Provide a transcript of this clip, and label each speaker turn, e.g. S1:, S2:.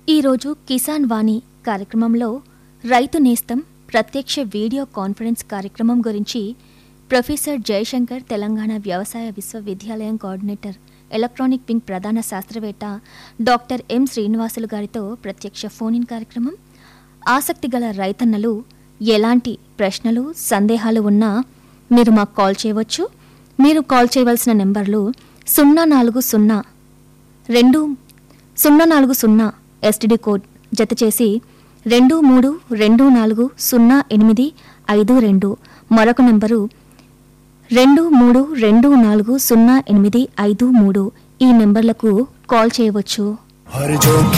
S1: ఈరోజు కిసాన్ వాణి కార్యక్రమంలో రైతు నేస్తం ప్రత్యక్ష వీడియో కాన్ఫరెన్స్ కార్యక్రమం గురించి ప్రొఫెసర్ జయశంకర్ తెలంగాణ వ్యవసాయ విశ్వవిద్యాలయం కోఆర్డినేటర్ ఎలక్ట్రానిక్ వింగ్ ప్రధాన శాస్త్రవేత్త డాక్టర్ ఎం శ్రీనివాసులు గారితో ప్రత్యక్ష ఫోన్ ఇన్ కార్యక్రమం ఆసక్తి గల రైతన్నలు ఎలాంటి ప్రశ్నలు సందేహాలు ఉన్నా మీరు మాకు కాల్ చేయవచ్చు మీరు కాల్ చేయవలసిన నెంబర్లు సున్నా నాలుగు సున్నా రెండు సున్నా నాలుగు సున్నా ఎస్టీడీ కోడ్ జత చేసి రెండు మూడు రెండు నాలుగు సున్నా ఎనిమిది ఐదు రెండు మరొక నెంబరు రెండు మూడు రెండు నాలుగు సున్నా ఎనిమిది ఐదు మూడు ఈ నెంబర్లకు కాల్ చేయవచ్చు
S2: हर जोखिम